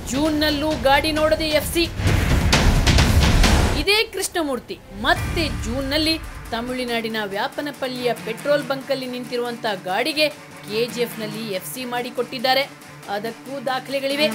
ಜೂನ್ನಲ್ಲೂ ಗಾಡಿ ನೋಡದೆ ಎಫ್ಸಿ ಇದೇ ಕೃಷ್ಣಮೂರ್ತಿ ಮತ್ತೆ ಜೂನ್ನಲ್ಲಿ ತಮಿಳುನಾಡಿನ ವ್ಯಾಪನಪಲ್ಲಿಯ ಪೆಟ್ರೋಲ್ ಬಂಕಲ್ಲಿ ನಿಂತಿರುವಂತ ಗಾಡಿಗೆ ಕೆಜಿಎಫ್ನಲ್ಲಿ ಎಫ್ಸಿ ಮಾಡಿಕೊಟ್ಟಿದ್ದಾರೆ ಅದಕ್ಕೂ ದಾಖಲೆಗಳಿವೆ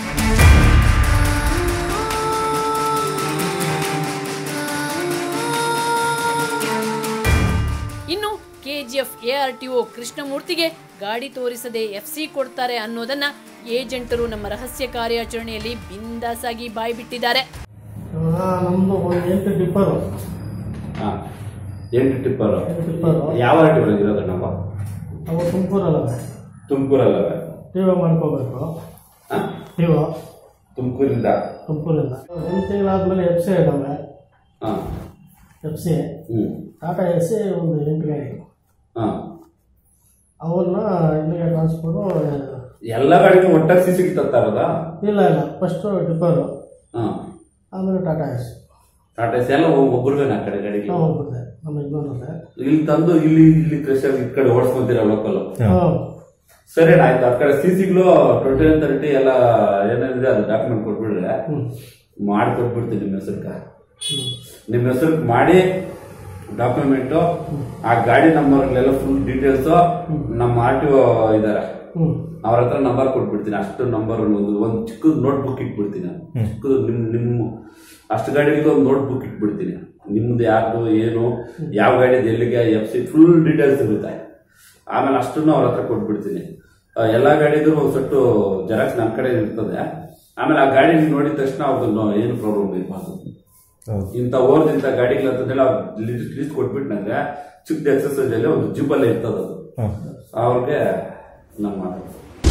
ಇನ್ನು ಕೆಜಿಎಫ್ ಎಆರ್ಟಿಒ ಕೃಷ್ಣಮೂರ್ತಿಗೆ ಗಾಡಿ ತೋರಿಸದೆ ಎಫ್ಸಿ ಕೊಡ್ತಾರೆ ಅನ್ನೋದನ್ನ ಏಜೆಂಟರು ನಮ್ಮ ರಹಸ್ಯ ಕಾರ್ಯಾಚರಣೆಯಲ್ಲಿ ಬಿಂದಾಸಾಗಿ ಬಾಯ್ಬಿಟ್ಟಿದ್ದಾರೆ ನಮ್ಮದು ಒಂದು ಎಂಟು ಡಿಪ್ಪರು ಹಾ ಎಂಟು ಟಿಪ್ಪರು ಎಂಟು ಟಿಪ್ಪರು ಯಾವ ಟಿಪ್ಪರ್ ಇರೋದು ನಾವು ಅವು ತುಮಕೂರಲ್ಲ ತುಮಕೂರಲ್ಲವೇ ಟಿ ಒ ಮಾಡ್ಕೋಬೇಕು ಟಿ ಒ ತುಮಕೂರಿಂದ ತುಮಕೂರಿಂದ ಒಂದು ತಿಂಗಳಾದ್ಮೇಲೆ ಎಫ್ ಸಿ ಇದ್ದಾವೆ ಹಾ ಎಫ್ ಸಿ ಹ್ಞೂ ಟಾಟಾ ಎಸ್ ಸಿ ಒಂದು ಎಂಟು ಗಾಡಿ ಹಾ ಅವನ್ನ ಇಲ್ಲಿಗೆ ಟ್ರಾನ್ಸ್ಫರು ಎಲ್ಲ ಗಾಡಿನೂ ಒಟ್ಟಾಗಿ ಸಿ ಸಿಗ್ತತ್ತಾರದ ಇಲ್ಲ ಇಲ್ಲ ಫಸ್ಟು ಡಿಪ್ಪರು ಹಾ ಆಮೇಲೆ ಟಾಟಾ ಎಸ್ ಟಾಟಾ ಎಸ್ ಎಲ್ಲ ಒಬ್ಬರುವೇನ ಆ ಕಡೆ ಗಾಡಿಗೆ ನಾವು ಹೋಗ್ಬಿಟ್ಟೆ ನಮ್ಮ ಯಜಮಾನರೇ ಇಲ್ಲಿ ತಂದು ಇಲ್ಲಿ ಇಲ್ಲಿ ಕ್ರೆಷರ್ ಈ ಕಡೆ ಓಡಿಸ್ಕೊಂತೀರ ಲೋಕಲ್ ಹಾಂ ಸರಿ ಅಣ್ಣ, ಆಯ್ತು ಆ ಕಡೆ ಸಿ ಸಿಗ್ಲು ಟ್ವೆಂಟಿ ಒನ್ ತರ್ಟಿ ಎಲ್ಲ ಏನೇನಿದೆ ಅದು ಡಾಕ್ಯುಮೆಂಟ್ ಕೊಟ್ಬಿಡ್ರೆ ಹ್ಞೂ ಮಾಡಿ ಕೊಟ್ಬಿಡ್ತೀನಿ ನಿಮ್ಮ ಹೆಸರ್ಕ ಹ್ಞೂ ನಿಮ್ಮ ಹೆಸರು ಮಾಡಿ ಡಾಕ್ಯುಮೆಂಟು ಆ ಗಾಡಿ ನಂಬರ್ಗಳೆಲ್ಲ ಫುಲ್ ಡೀಟೇಲ್ಸ್ ನಮ್ಮ ಆರ್ ಟಿ ಒ ಇದಾರೆ ಹ್ಞೂ ಅವ್ರ ಹತ್ರ ನಂಬರ್ ಕೊಟ್ಬಿಡ್ತೀನಿ ಅಷ್ಟು ನಂಬರ್ ಒಂದು ಒಂದು ಚಿಕ್ಕದು ನೋಟ್ ಬುಕ್ ಇಟ್ಬಿಡ್ತೀನಿ ನಾನು. ಚಿಕ್ಕದು ನಿಮ್ ನಿಮ್ಮ ಅಷ್ಟು ಗಾಡಿಗೆ ಒಂದು ನೋಟ್ ಬುಕ್ ಇಟ್ಬಿಡ್ತೀನಿ ನಿಮ್ದು ಯಾರ್ದು ಏನು ಯಾವ ಗಾಡಿದು ಎಲ್ಲಿಗೆ ಎಫ್ ಸಿ ಫುಲ್ ಡೀಟೇಲ್ಸ್ ಇರುತ್ತೆ ಆಮೇಲೆ ಅಷ್ಟನ್ನು ಅವ್ರ ಹತ್ರ ಕೊಟ್ಬಿಡ್ತೀನಿ ಆ, ಎಲ್ಲಾ ಗಾಡಿದು ಒಂದು ಸೊಟ್ಟು ಜೆರಾಕ್ಸ್ ನನ್ನ ಕಡೆ ಇರ್ತದೆ ಆಮೇಲೆ ಆ ಗಾಡಿ ನೋಡಿದ ತಕ್ಷಣ ಅವ್ರದ್ದು ಏನು ಪ್ರಾಬ್ಲಮ್ ಇರಬಾರ್ದು ಇಂಥ ಓರ್ದ್ ಇಂಥ ಗಾಡಿಗಳಂತಂದೇಳಿ ಲಿಸ್ಟ್ ಲಿಸ್ಟ್ ಕೊಟ್ಬಿಟ್ಟು ನಂಗೆ ಚಿಕ್ಕ ಎಕ್ಸಸೈಸ್ ಅಲ್ಲಿ ಒಂದು ಜಿಪ್ಪಲ್ಲೇ ಇರ್ತದೆ ಅದು ಅವ್ರಿಗೆ ನಮ್ಮ ಮಾತು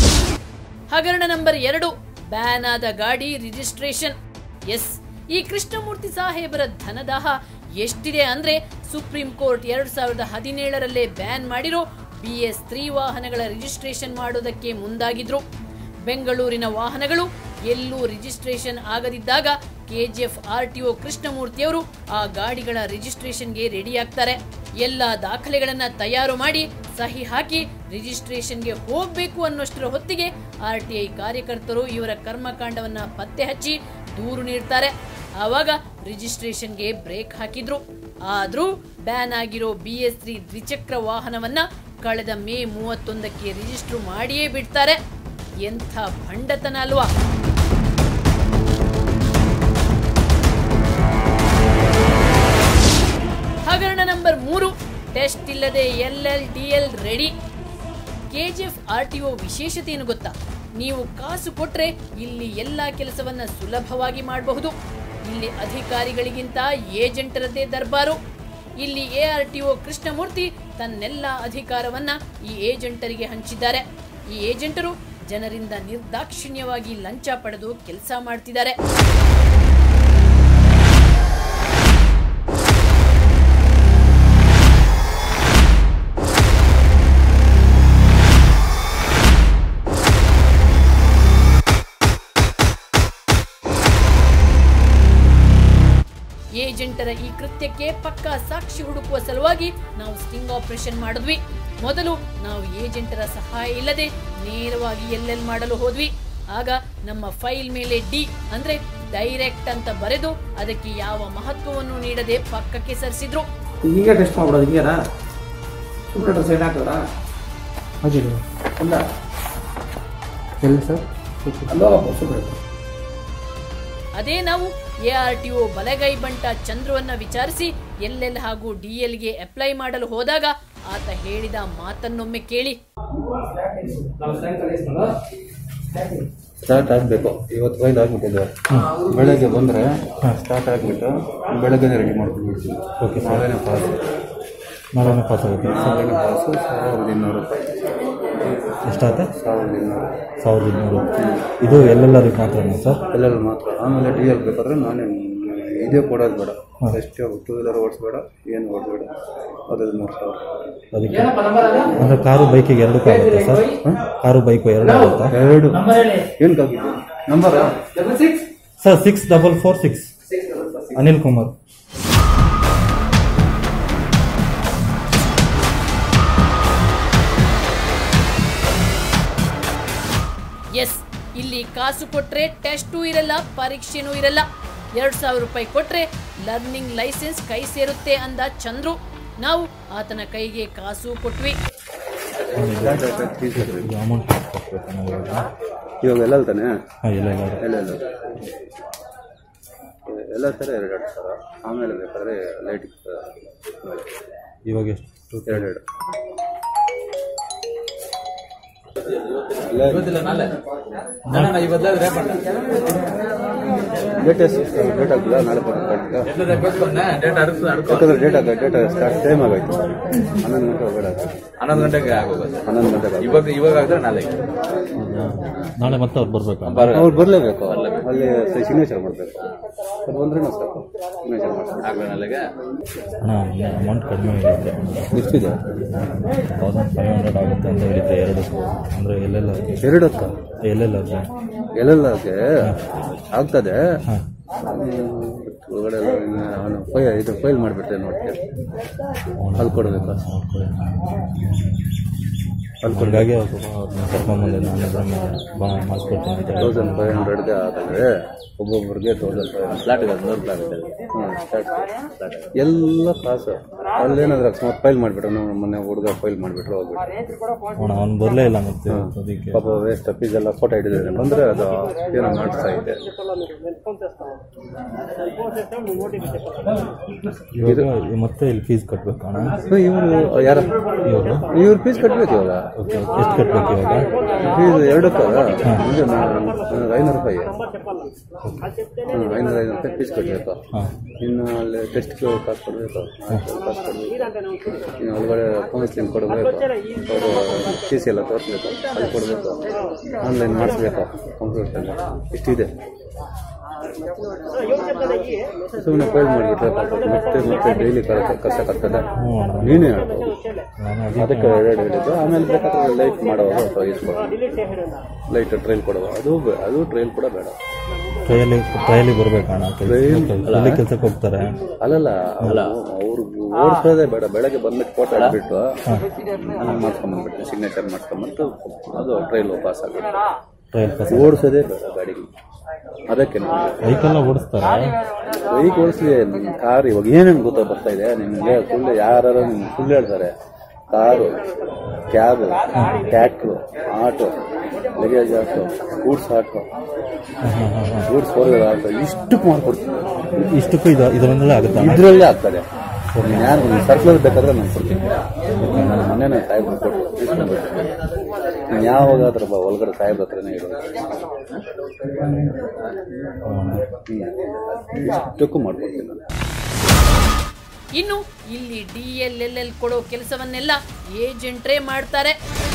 ಹಗರಣ ನಂಬರ್ ಎರಡು ಬ್ಯಾನ್ ಆದ ಗಾಡಿ ರಿಜಿಸ್ಟ್ರೇಷನ್ ಎಸ್ ಈ ಕೃಷ್ಣಮೂರ್ತಿ ಸಾಹೇಬರ ಧನದಾಹ ಎಷ್ಟಿದೆ ಅಂದ್ರೆ ಸುಪ್ರೀಂ ಕೋರ್ಟ್ ಎರಡ್ ಸಾವಿರದ ಹದಿನೇಳರಲ್ಲೇ ಬ್ಯಾನ್ ಮಾಡಿರೋ ಬಿ ಎಸ್ ತ್ರೀ ವಾಹನಗಳ ರಿಜಿಸ್ಟ್ರೇಷನ್ ಮಾಡೋದಕ್ಕೆ ಮುಂದಾಗಿದ್ರು ಬೆಂಗಳೂರಿನ ವಾಹನಗಳು ಎಲ್ಲೂ ರಿಜಿಸ್ಟ್ರೇಷನ್ ಆಗದಿದ್ದಾಗ ಕೆಜಿಎಫ್ ಆರ್ಟಿಒ ಕೃಷ್ಣಮೂರ್ತಿಯವರು ಆ ಗಾಡಿಗಳ ರಿಜಿಸ್ಟ್ರೇಷನ್ಗೆ ರೆಡಿ ಆಗ್ತಾರೆ ಎಲ್ಲ ದಾಖಲೆಗಳನ್ನ ತಯಾರು ಮಾಡಿ ಸಹಿ ಹಾಕಿ ರಿಜಿಸ್ಟ್ರೇಷನ್ಗೆ ಹೋಗ್ಬೇಕು ಅನ್ನೋಷ್ಟರ ಹೊತ್ತಿಗೆ ಆರ್ಟಿಐ ಕಾರ್ಯಕರ್ತರು ಇವರ ಕರ್ಮಕಾಂಡವನ್ನ ಪತ್ತೆ ಹಚ್ಚಿ ದೂರು ನೀಡ್ತಾರೆ ಆವಾಗ ರಿಜಿಸ್ಟ್ರೇಷನ್ಗೆ ಬ್ರೇಕ್ ಹಾಕಿದ್ರು ಆದ್ರೂ ಬ್ಯಾನ್ ಆಗಿರೋ ಬಿ ಎಸ್ ತ್ರೀ ದ್ವಿಚಕ್ರ ವಾಹನವನ್ನ ಕಳೆದ ಮೇ ಮೂವತ್ತೊಂದಕ್ಕೆ ರಿಜಿಸ್ಟರ್ ಮಾಡಿಯೇ ಬಿಡ್ತಾರೆ ಎಂಥ ಭಂಡತನ ಅಲ್ವಾ ಹಗರಣ ನಂಬರ್ ಮೂರು ಟೆಸ್ಟ್ ಇಲ್ಲದೆ L L D L ready KGF R T O ವಿಶೇಷತೆ ಏನು ಗೊತ್ತಾ ನೀವು ಕಾಸು ಕೊಟ್ರೆ ಇಲ್ಲಿ ಎಲ್ಲಾ ಕೆಲಸವನ್ನ ಸುಲಭವಾಗಿ ಮಾಡಬಹುದು ಇಲ್ಲಿ ಅಧಿಕಾರಿಗಳಿಗಿಂತ ಏಜೆಂಟರದ್ದೇ ದರ್ಬಾರು ಇಲ್ಲಿ A R T O Krishnamurthy ತನ್ನೆಲ್ಲ ಅಧಿಕಾರವನ್ನ ಈ ಏಜೆಂಟರಿಗೆ ಹಂಚಿದ್ದಾರೆ ಈ ಏಜೆಂಟರು ಜನರಿಂದ ನಿರ್ದಾಕ್ಷಿಣ್ಯವಾಗಿ ಲಂಚ ಪಡೆದು ಕೆಲಸ ಮಾಡ್ತಿದ್ದಾರೆ ಏಜೆಂಟರ ಈ ಕೃತ್ಯಕ್ಕೆ ಪಕ್ಕಾ ಸಾಕ್ಷಿ ಹುಡುಕುವ ಸಲುವಾಗಿ ನಾವು ಸ್ಟಿಂಗ್ ಆಪರೇಷನ್ ಮಾಡಿದ್ವಿ ಮೊದಲು ನಾವು ಏಜೆಂಟರ ಸಹಾಯ ಇಲ್ಲದೆ ನೇರವಾಗಿ ಎಲ್ಲೆಲ್ ಮಾಡಲು ಹೋದ್ವಿ ಆಗ ನಮ್ಮ ಫೈಲ್ ಮೇಲೆ ಡಿ ಅಂದ್ರೆ ಡೈರೆಕ್ಟ್ ಅಂತ ಬರೆದು ಅದಕ್ಕೆ ಯಾವ ಮಹತ್ವವನ್ನು ನೀಡದೆ ಪಕ್ಕಕ್ಕೆ ಸರಿಸಿದ್ರು ಈಗ ಟೆಸ್ಟ್ ಮಾಡ್ಬಿಡೋದು ಹಿಂಗೇನಾ ಕಂಪ್ಯೂಟರ್ ಸೈಡ್ ಹಾಕೋದಾ ಅಜಿಲ್ಲ ಇಲ್ಲ ಎಲ್ಲಿ ಸರ್ ಅಲ್ಲೋ ಸೂಪರ್ ಅದೇ ನಾವು ಎ ಆರ್ ಟಿ ಒ ಬಲಗೈ ಬಂಟ ಚಂದ್ರವನ್ನ ವಿಚಾರಿಸಿ ಎಲ್ಲೆಲ್ ಹಾಗೂ ಡಿಎಲ್ಗೆ ಅಪ್ಲೈ ಮಾಡಲು ಹೋದಾಗ ಆತ ಹೇಳಿದ ಮಾತನ್ನೊಮ್ಮೆ ಕೇಳಿ ಸ್ಟಾರ್ಟ್ ಆಗಬೇಕು ಇವತ್ತು ಒಯ್ದು ಆಗ್ಬಿಟ್ಟಿದೆ ಬೆಳಗ್ಗೆ ಬಂದರೆ ಸ್ಟಾರ್ಟ್ ಆಗಿಬಿಟ್ಟು ಬೆಳಗ್ಗೆನೇ ರೆಡಿ ಮಾಡ್ಕೊಂಡ್ಬಿಡ್ತೀವಿ ಓಕೆ ನಾಳೆನೇ ಪಾಸ್ ನಾಳೆನೇ ಪಾಸ್ ಆಗುತ್ತೆ ನಾಳೆನೇ ಪಾಸು ಸಾವಿರದ ಇನ್ನೂರು ರೂಪಾಯಿ ಎಷ್ಟಾಗುತ್ತೆ ಸಾವಿರದ ಇನ್ನೂರು ಸಾವಿರದ ಇನ್ನೂರು ಇದು ಎಲ್ಲೆಲ್ಲರಿಗೆ ಮಾತ್ರನಾ ಸರ್ ಎಲ್ಲೆಲ್ಲ ಮಾತ್ರ ಆಮೇಲೆ ಡಿ ಎಲ್ ಬೇಕಾದ್ರೆ ನಾನೇ ಇದೇ ಕೊಡೋದು ಬೇಡ ಎಷ್ಟು ಟೂ ವೀಲರ್ ಓಡಿಸ್ಬೇಡ ಏನು ಓಡಿಸ್ಬೇಡ ಅದ್ರದ್ದು ಮೂರು ಸಾವಿರ ಅದಕ್ಕೆ ಅಂದರೆ ಕಾರು ಬೈಕಿಗೆ ಎರಡಕ್ಕೂ ಆಗುತ್ತೆ ಸರ್ ಕಾರು ಬೈಕು ಎರಡು ಆಗುತ್ತಾ ಎರಡು ಏನಕ್ಕಾಗಿದ್ದು ನಂಬರಾ sir six double four six Anil Kumar S ಇಲ್ಲಿ ಕಾಸು ಕೊಟ್ರೆ ಟೆಸ್ಟೂ ಇರಲ್ಲ ಪರೀಕ್ಷೆನೂ ಇರಲ್ಲ ಎರಡ್ ಸಾವಿರ ರೂಪಾಯಿ ಕೊಟ್ರೆ ಲರ್ನಿಂಗ್ ಲೈಸೆನ್ಸ್ ಕೈ ಸೇರುತ್ತೆ ಅಂದ ಚಂದ್ರು ನಾವು ಆತನ ಕೈಗೆ ಕಾಸು ಕೊಟ್ವಿ ಈಗ ಅಮೌಂಟ್ ಕೊಡ್ಬೇಕಣ್ಣ ಇವಾಗ ಇವಾಗ ಎಲ್ಲ ತಾನೆ ಹಾಂ ಇಲ್ಲ ಇಲ್ಲ ಎಲ್ಲ ಎಲ್ಲ ಎಲ್ಲ ಥರ ಎರಡು ಎರಡು ಸಾವಿರ ಆಮೇಲೆ ಬೇಕಾದ್ರೆ ಲೈಟ್ ಇವಾಗ ಎಷ್ಟು ಎರಡು ಎರಡು ಡೇಟ್ ಎಷ್ಟು ಡೇಟ್ ಆಗಿಲ್ಲ ನಾಳೆ ಬರ್ಬೇಕು ಯಾಕಂದ್ರೆ ಡೇಟ್ ಆಗ ಡೇಟ್ ಸ್ಟಾರ್ಟ್ ಟೈಮ್ ಆಗೋಯ್ತು ಹನ್ನೊಂದು ಗಂಟೆ ಹೋಗಬೇಡ ಹನ್ನೊಂದು ಗಂಟೆಗೆ ಆಗೋಗೋದು ಹನ್ನೊಂದು ಗಂಟೆಗೆ ಆಗೋದು. ಇವಾಗ ಇವಾಗ ಆಗಿದ್ರೆ ನಾಳೆ ಹೌದಾ? ನಾಳೆ ಮತ್ತೆ ಅವ್ರು ಬರ್ಬೇಕಾ ಅವ್ರು ಬರಲೇಬೇಕು ಅಲ್ಲಿ ಸಿಗ್ನೇಚರ್ ಮಾಡಬೇಕು ಅವ್ರು ಬಂದ್ರೆ ನಾವು ಸಾಕು ಸಿಗ್ನೇಚರ್ ಮಾಡ್ಬೇಕು ಆಗ್ಲೇ ನಾಳೆಗೆ ಅಣ್ಣ ಅಮೌಂಟ್ ಕಡಿಮೆ ಇದೆ ಎಷ್ಟಿದೆ ತೌಸಂಡ್ ಫೈವ್ ಹಂಡ್ರೆಡ್ ಆಗುತ್ತೆ ಅಂತ ಹೇಳಿದ್ದೆ ಎರಡು ಅಂದರೆ ಎಲ್ಲೆಲ್ಲ ಎರಡಕ್ಕ ಎಲ್ಲೆಲ್ಲ ಇದೆ ಎಲ್ಲೆಲ್ಲಕ್ಕೆ ಆಗ್ತದೆ ಹಾಂ ಹ್ಮ್, ಒಳಗಡೆ ಎಲ್ಲ ಇನ್ನು ಅವನು ಫೈ ಇದು ಫೈಲ್ ಮಾಡಿಬಿಟ್ಟೆ ನೋಡ್ತೀವಿ ಅಲ್ಲಿ ಕೊಡಬೇಕು ಅಲ್ಲಿ ಹಾಗಾಗಿ ಅವ್ರನ್ನ ಕರ್ಕೊಂಬಂದೆ ನಾನು ಅದ್ರ ಮೇಲೆ ಬಾ ಮಾಡಿಸ್ಕೊಡ್ತೀನಿ ಅಂತ ಹೇಳಿ ತೌಸಂಡ್ ಫೈವ್ ಹಂಡ್ರೆಡ್ಗೆ ಆದರೆ ಒಬ್ಬೊಬ್ಬರಿಗೆ ತೌಸಂಡ್ ಫೈವ್ ಹಂಡ್ರೆಡ್ ಫ್ಲಾಟ್ಗೆ ನೂರು ರೂಪಾಯಿ ಆಗುತ್ತೆ ಎಲ್ಲ ಕಾಸು ಅಲ್ಲೇನಾದ್ರೆ ಅಕಸ್ಮಾತ್ ಫೈಲ್ ಮಾಡಿಬಿಟ್ರು ನಾವು ಮೊನ್ನೆ ಹುಡುಗ ಫೈಲ್ ಮಾಡಿಬಿಟ್ರು ಹೋಗ್ಬಿಟ್ಟು ಅಣ್ಣ ಅವ್ನು ಬರಲೇ ಇಲ್ಲ ಮತ್ತೆ ಅದಕ್ಕೆ ಪಾಪ ವೇಸ್ಟ್ ಫೀಸ್ ಎಲ್ಲ ಫೋಟೋ ಹಿಡಿದ್ರೆ ಬಂದರೆ ಅದು ಏನೋ ಮಾಡಿಸ್ತಾ ಇದೆ ಇವಾಗ ಮತ್ತೆ ಇಲ್ಲಿ ಫೀಸ್ ಕಟ್ಬೇಕು ಅಣ್ಣ ಇವರು ಯಾರ ಇವರು ಇವ್ರು ಫೀಸ್ ಕಟ್ಬೇಕು ಇವಾಗ ಓಕೆ ಎಷ್ಟು ಕಟ್ಬೇಕು ಇವಾಗ ಫೀಸ್ ಎರಡಕ್ಕಲ್ಲ ಮುಂದೆ ನಾವು ಐನೂರು ರೂಪಾಯಿ ಹ್ಞೂ ಐನೂರು ಐನೂರು ರೂಪಾಯಿ ಫೀಸ್ ಕಟ್ಟಬೇಕು ಹಾಂ ಇನ್ನು ಅಲ್ಲಿ ಟೆಸ್ಟ್ ಕಾಸು ಕೊಡಬೇಕು ಕಾಸು ಕೊಡಬೇಕು ಇನ್ನು ಒಳಗಡೆ ಕೌನ್ಸಿಲಿಂಗ್ ಕೊಡಬೇಕು ಅವರು ಟಿ ಸಿ ಎಲ್ಲ ತೋರಿಸ್ಬೇಕು ಅಲ್ಲಿ ಕೊಡಬೇಕು ಆನ್ಲೈನ್ ಮಾಡಿಸ್ಬೇಕು ಕಂಪ್ಯೂಟರ್ ಇಷ್ಟಿದೆ ಸುಮ್ಮನೆ ಫೈಲ್ ಮಾಡಿಬಿಟ್ರೆ ಪಾಪ ಮತ್ತೆ ಮತ್ತೆ ಡೈಲಿ ಕರ್ಸಕ್ಕಾಗ್ತದೆ ಹ್ಞೂ ಅಣ್ಣ ನೀನೇ ಹೇಳ್ಬೋದು ನಾನು ಅದಕ್ಕೆ ಅದಕ್ಕೆ ಎರಡು ಹೇಳಿದ್ದು ಆಮೇಲೆ ಬೇಕಾದ್ರೆ ಲೈಟ್ ಮಾಡುವಾಗ ಅಥವಾ ಇಸ್ಕೊಡು ಲೈಟ್ ಟ್ರೈಲ್ ಕೊಡುವ ಅದು ಬೇ- ಅದು ಟ್ರೈಲ್ ಕೂಡ ಬೇಡ ಟ್ರೈಲಿ ಟ್ರೈಲಿ ಬರ್ಬೇಕಣ್ಣ ಎಲ್ಲಿ ಕೆಲ್ಸಕ್ಕೆ ಹೋಗ್ತಾರೆ ಅಲ್ಲಲ್ಲ ಅಲ್ಲ ಅವ್ರು ಓಡಿಸೋದೇ ಬೇಡ ಬೆಳಗ್ಗೆ ಬಂದ್ಬಿಟ್ಟು ಫೋಟೋ ಹಾಕ್ಬಿಟ್ಟು ನಾನು ಮಾಡ್ಕೊಂಬಂದ್ಬಿಟ್ಟು ಸಿಗ್ನೇಚರ್ ಮಾಡ್ಕೊಂಬಂದು ಅದು ಟ್ರೈಲ್ ಪಾಸ್ ಆಗುತ್ತೆ ಟ್ರೈಲ್ ಪಾಸ್ ಓಡಿಸೋದೇ ಬೇಡ ಗಾಡಿಗೆ ಅದಕ್ಕೆ ನಾವು ಬೈಕೆಲ್ಲ ಓಡಿಸ್ತಾರೆ ಬೈಕ್ ಓಡಿಸ್ಲಿ ಕಾರ್ ಇವಾಗ ಏನೇನು ಗೊತ್ತಾ ಬರ್ತಾ ಇದೆ ನಿಮಗೆ ಸುಳ್ಳು ಯಾರು ನಿಮ್ಗೆ ಸುಳ್ಳು ಹೇಳ್ತಾರೆ car cab tractor auto luggage auto goods auto goods four wheeler auto ಇಷ್ಟಕ್ಕೆ ಮಾಡ್ಕೊಡ್ತೀನಿ ಇಷ್ಟಕ್ಕೂ ಇದು ಇದರೊಂದಲೇ ಆಗುತ್ತಾ ಇದರಲ್ಲೇ ಆಗ್ತದೆ ಯಾರು ಸರ್ಕ್ಯುಲರ್ ಬೇಕಾದ್ರೆ ನಾನು ಕೊಡ್ತೀನಿ ನಾನು ಮೊನ್ನೆ ಸಾಹೇಬ್ರು ಕೊಟ್ಟು ಇಸ್ಕೊಂಡ್ಬಿಟ್ಟೆ. ನಾನು ಯಾವಾಗಾದ್ರೂ ಬಾ ಒಳಗಡೆ ಸಾಹೇಬ್ರ ಹತ್ರನೇ ಇರೋದು ಹ್ಮ್. ಇಷ್ಟಕ್ಕೂ ಮಾಡ್ಕೊಡ್ತೀನಿ ನಾನು ಇನ್ನು ಇಲ್ಲಿ ಡಿ ಎಲ್ ಎಲ್ ಎಲ್ ಕೊಡೋ ಕೆಲಸವನ್ನೆಲ್ಲ ಏಜೆಂಟ್ರೇ ಮಾಡ್ತಾರೆ